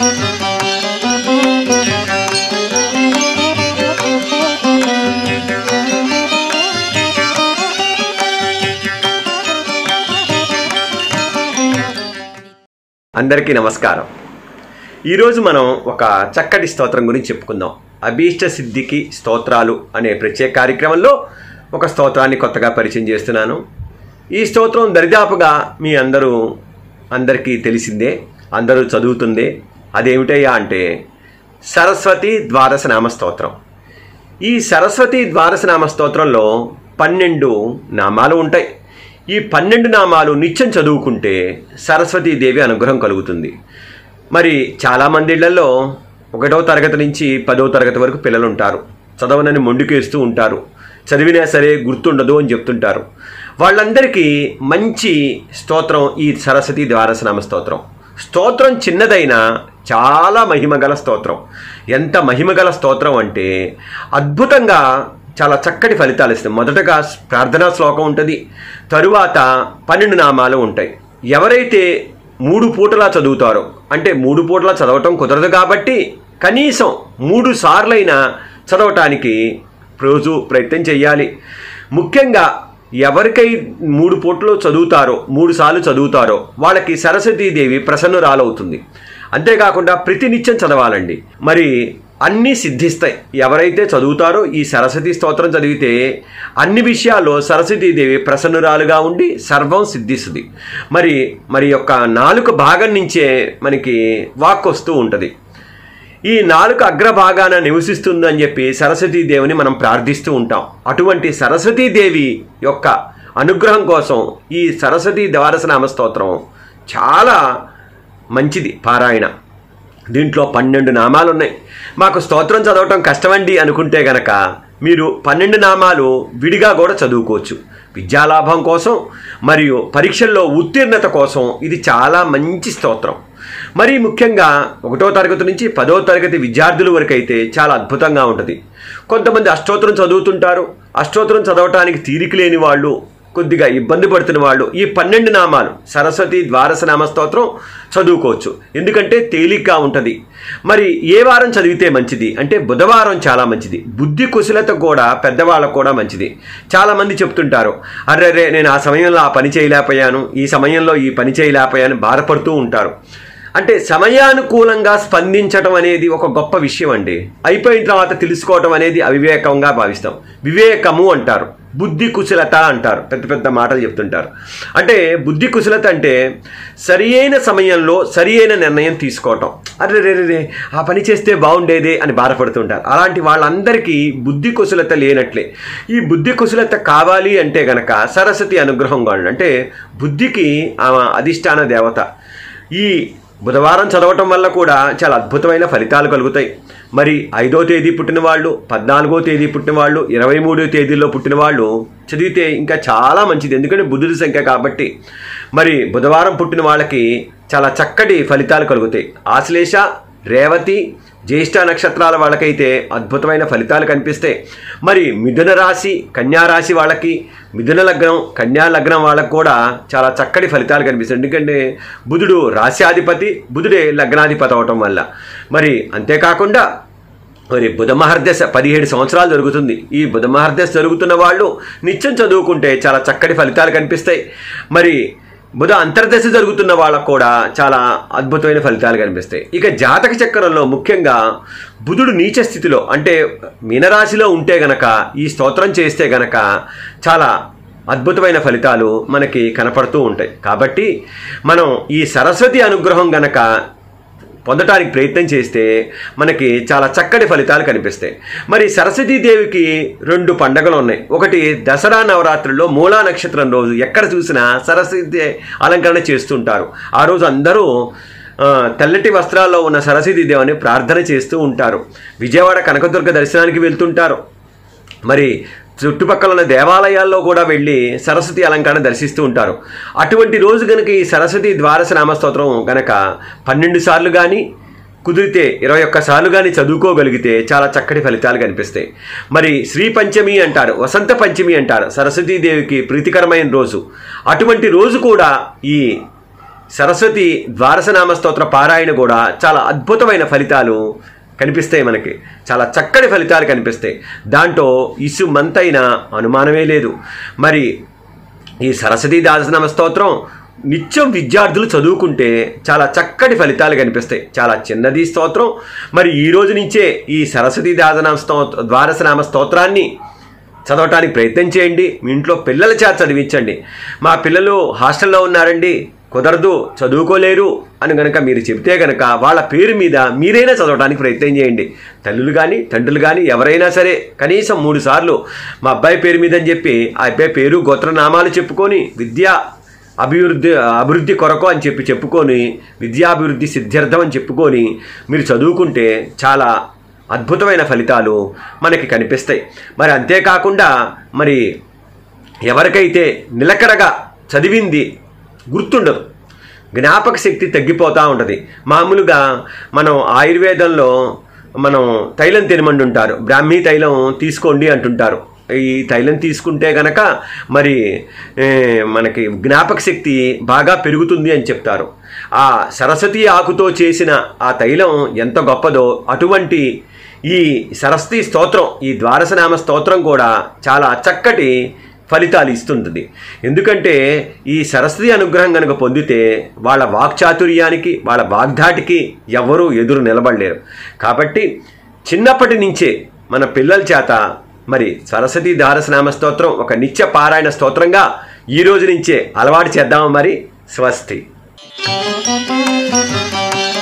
అందరికీ నమస్కారం ఈరోజు మనం ఒక చక్కటి స్తోత్రం గురించి చెప్పుకుందాం అభీష్ట సిద్ధికి స్తోత్రాలు అనే ప్రత్యేక కార్యక్రమంలో ఒక స్తోత్రాన్ని కొత్తగా పరిచయం చేస్తున్నాను ఈ స్తోత్రం దరిదాపుగా మీ అందరూ అందరికీ తెలిసిందే అందరూ చదువుతుందే అదేమిటయ్యా అంటే సరస్వతి ద్వాదశ నామ స్తోత్రం ఈ సరస్వతి ద్వాదశ నామ స్తోత్రంలో పన్నెండు నామాలు ఉంటాయి ఈ పన్నెండు నామాలు నిత్యం చదువుకుంటే సరస్వతీదేవి అనుగ్రహం కలుగుతుంది మరి చాలామంది ఇళ్లలో ఒకటో తరగతి నుంచి పదో తరగతి వరకు పిల్లలు ఉంటారు చదవనని మొండికేస్తూ ఉంటారు చదివినా సరే గుర్తుండదు అని చెప్తుంటారు వాళ్ళందరికీ మంచి స్తోత్రం ఈ సరస్వతి ద్వారసనామ స్తోత్రం స్తోత్రం చిన్నదైనా చాలా మహిమగల స్తోత్రం ఎంత మహిమగల స్తోత్రం అంటే అద్భుతంగా చాలా చక్కటి ఫలితాలు ఇస్తుంది మొదటగా ప్రార్థనా శ్లోకం ఉంటుంది తరువాత పన్నెండు నామాలు ఉంటాయి ఎవరైతే మూడు పూటలా చదువుతారో అంటే మూడు పూటలా చదవటం కుదరదు కాబట్టి కనీసం మూడు సార్లైనా చదవటానికి రోజు ప్రయత్నం చేయాలి ముఖ్యంగా ఎవరికై మూడు పూటలు చదువుతారో మూడు సార్లు చదువుతారో వాళ్ళకి సరస్వతీదేవి ప్రసన్నురాలవుతుంది అంతేకాకుండా ప్రతినిత్యం చదవాలండి మరి అన్నీ సిద్ధిస్తాయి ఎవరైతే చదువుతారో ఈ సరస్వతి స్తోత్రం చదివితే అన్ని విషయాల్లో సరస్వతీదేవి ప్రసన్నురాలుగా ఉండి సర్వం సిద్ధిస్తుంది మరి మరి యొక్క నాలుక భాగం నుంచే మనకి వాక్ వస్తూ ఉంటుంది ఈ నాలుక అగ్రభాగాన నివసిస్తుందని చెప్పి సరస్వతీదేవిని మనం ప్రార్థిస్తూ ఉంటాం అటువంటి సరస్వతీదేవి యొక్క అనుగ్రహం కోసం ఈ సరస్వతీ ద్వారసనామ స్తోత్రం చాలా మంచిది పారాయణ దీంట్లో పన్నెండు నామాలు ఉన్నాయి మాకు స్తోత్రం చదవటం కష్టమండి అనుకుంటే గనక మీరు పన్నెండు నామాలు విడిగా కూడా చదువుకోవచ్చు విద్యాలాభం కోసం మరియు పరీక్షల్లో ఉత్తీర్ణత కోసం ఇది చాలా మంచి స్తోత్రం మరీ ముఖ్యంగా ఒకటో తరగతి నుంచి పదో తరగతి విద్యార్థుల వరకు అయితే చాలా అద్భుతంగా ఉంటుంది కొంతమంది అష్టోత్తరం చదువుతుంటారు అష్టోత్తరం చదవటానికి తీరిక లేని వాళ్ళు కొద్దిగా ఇబ్బంది పడుతున్న వాళ్ళు ఈ పన్నెండు నామాలు సరస్వతి ద్వారస నామ స్తోత్రం చదువుకోవచ్చు ఎందుకంటే తేలిగ్గా ఉంటుంది మరి ఏ వారం చదివితే మంచిది అంటే బుధవారం చాలా మంచిది బుద్ధి కుశలత కూడా పెద్దవాళ్ళకు కూడా మంచిది చాలామంది చెప్తుంటారు అర్రే నేను ఆ సమయంలో ఆ పని చేయలేకపోయాను ఈ సమయంలో ఈ పని చేయలేకపోయాను బాధపడుతూ ఉంటారు అంటే సమయానుకూలంగా స్పందించడం అనేది ఒక గొప్ప విషయం అండి అయిపోయిన తర్వాత తెలుసుకోవటం అనేది అవివేకంగా భావిస్తాం వివేకము అంటారు బుద్ధి కుశలత అంటారు పెద్ద పెద్ద మాటలు చెప్తుంటారు అంటే బుద్ధి కుశలత అంటే సరి అయిన సమయంలో సరి అయిన నిర్ణయం తీసుకోవటం అరే రే రే, రే ఆ పని చేస్తే బాగుండేదే అని బాధపడుతుంటారు అలాంటి వాళ్ళందరికీ బుద్ధి కుశలత లేనట్లే ఈ బుద్ధి కుశలత కావాలి అంటే గనక సరస్వతి అనుగ్రహం కావాలి అంటే బుద్ధికి ఆమె అధిష్టాన దేవత ఈ బుధవారం చదవటం వల్ల కూడా చాలా అద్భుతమైన ఫలితాలు కలుగుతాయి మరి ఐదో తేదీ పుట్టిన వాళ్ళు పద్నాలుగో తేదీ పుట్టిన వాళ్ళు ఇరవై మూడో తేదీలో పుట్టిన వాళ్ళు చదివితే ఇంకా చాలా మంచిది ఎందుకంటే బుధుడి సంఖ్య కాబట్టి మరి బుధవారం పుట్టిన వాళ్ళకి చాలా చక్కటి ఫలితాలు కలుగుతాయి ఆశ్లేష రేవతి జ్యేష్ఠ నక్షత్రాల వాళ్ళకైతే అద్భుతమైన ఫలితాలు కనిపిస్తాయి మరి మిథున రాశి కన్యా రాశి వాళ్ళకి మిథున లగ్నం కన్యా లగ్నం వాళ్ళకు కూడా చాలా చక్కటి ఫలితాలు కనిపిస్తాయి ఎందుకంటే బుధుడు రాశ్యాధిపతి బుధుడే లగ్నాధిపతి అవటం వల్ల మరి అంతేకాకుండా మరి బుధ మహర్దశ పదిహేడు సంవత్సరాలు జరుగుతుంది ఈ బుధ మహర్దశ జరుగుతున్న వాళ్ళు నిత్యం చదువుకుంటే చాలా చక్కటి ఫలితాలు కనిపిస్తాయి మరి బుధ అంతర్దశ జరుగుతున్న వాళ్ళకు కూడా చాలా అద్భుతమైన ఫలితాలు కనిపిస్తాయి ఇక జాతక చక్రంలో ముఖ్యంగా బుధుడు నీచ స్థితిలో అంటే మీనరాశిలో ఉంటే గనక ఈ స్తోత్రం చేస్తే గనక చాలా అద్భుతమైన ఫలితాలు మనకి కనపడుతూ ఉంటాయి కాబట్టి మనం ఈ సరస్వతి అనుగ్రహం గనక పొందటానికి ప్రయత్నం చేస్తే మనకి చాలా చక్కటి ఫలితాలు కనిపిస్తాయి మరి సరస్వతీదేవికి రెండు పండగలు ఉన్నాయి ఒకటి దసరా నవరాత్రుల్లో మూలా నక్షత్రం రోజు ఎక్కడ చూసినా సరస్వతి అలంకరణ చేస్తుంటారు ఆ రోజు అందరూ ఆ, తెల్లటి వస్త్రాల్లో ఉన్న సరస్వతీదేవిని ప్రార్థన చేస్తూ ఉంటారు విజయవాడ కనకదుర్గ దర్శనానికి వెళ్తుంటారు మరి చుట్టుపక్కల ఉన్న దేవాలయాల్లో కూడా వెళ్ళి సరస్వతి అలంకరణ దర్శిస్తూ ఉంటారు అటువంటి రోజు కనుక ఈ సరస్వతి ద్వారస నామస్తోత్రం కనుక పన్నెండు సార్లు కానీ కుదిరితే ఇరవై ఒక్క సార్లు కానీ చదువుకోగలిగితే చాలా చక్కటి ఫలితాలు కనిపిస్తాయి మరి శ్రీ పంచమి అంటారు వసంత పంచమి అంటారు సరస్వతీదేవికి ప్రీతికరమైన రోజు అటువంటి రోజు కూడా ఈ సరస్వతి ద్వారసనామ స్తోత్ర పారాయణ కూడా చాలా అద్భుతమైన ఫలితాలు కనిపిస్తాయి మనకి చాలా చక్కటి ఫలితాలు కనిపిస్తాయి దాంట్లో ఇసు మంతైన అనుమానమే లేదు మరి ఈ సరస్వతీ దాసనామ స్తోత్రం నిత్యం విద్యార్థులు చదువుకుంటే చాలా చక్కటి ఫలితాలు కనిపిస్తాయి చాలా చిన్నది స్తోత్రం మరి ఈ రోజు నుంచే ఈ సరస్వతీ దాసనామ స్తోత్ర ద్వారసనామ స్తోత్రాన్ని చదవటానికి ప్రయత్నం చేయండి మీ ఇంట్లో పిల్లల చేత చదివించండి మా పిల్లలు హాస్టల్లో ఉన్నారండి కుదరదు చదువుకోలేరు అని గనక మీరు చెప్తే గనక వాళ్ళ పేరు మీద మీరైనా చదవడానికి ప్రయత్నం చేయండి తల్లులు కానీ తండ్రులు కానీ ఎవరైనా సరే కనీసం మూడు సార్లు మా అబ్బాయి పేరు మీద అని చెప్పి ఆ అబ్బాయి పేరు గోత్రనామాలు చెప్పుకొని విద్యా అభివృద్ధి అభివృద్ధి కొరకు అని చెప్పి చెప్పుకొని విద్యాభివృద్ధి సిద్ధ్యర్థం అని చెప్పుకొని మీరు చదువుకుంటే చాలా అద్భుతమైన ఫలితాలు మనకి కనిపిస్తాయి మరి అంతేకాకుండా మరి ఎవరికైతే నిలకడగా చదివింది గుర్తుండదు జ్ఞాపక శక్తి తగ్గిపోతూ ఉంటుంది మామూలుగా మనం ఆయుర్వేదంలో మనం తైలం తినమండి ఉంటారు బ్రాహ్మీ తైలం తీసుకోండి అంటుంటారు ఈ తైలం తీసుకుంటే గనక మరి ఏ, మనకి జ్ఞాపక శక్తి బాగా పెరుగుతుంది అని చెప్తారు ఆ సరస్వతి ఆకుతో చేసిన ఆ తైలం ఎంత గొప్పదో అటువంటి ఈ సరస్వతి స్తోత్రం ఈ ద్వారసనామ స్తోత్రం కూడా చాలా చక్కటి ఫలితాలు ఇస్తుంటుంది ఎందుకంటే ఈ సరస్వతి అనుగ్రహం కనుక పొందితే వాళ్ళ వాక్చాతుర్యానికి వాళ్ళ వాగ్ధాటికి ఎవరూ ఎదురు నిలబడలేరు కాబట్టి చిన్నప్పటి నుంచే మన పిల్లల చేత మరి సరస్వతి దారసనామ స్తోత్రం ఒక నిత్య పారాయణ స్తోత్రంగా ఈ రోజు నుంచే అలవాటు చేద్దాము మరి స్వస్తి Thank you.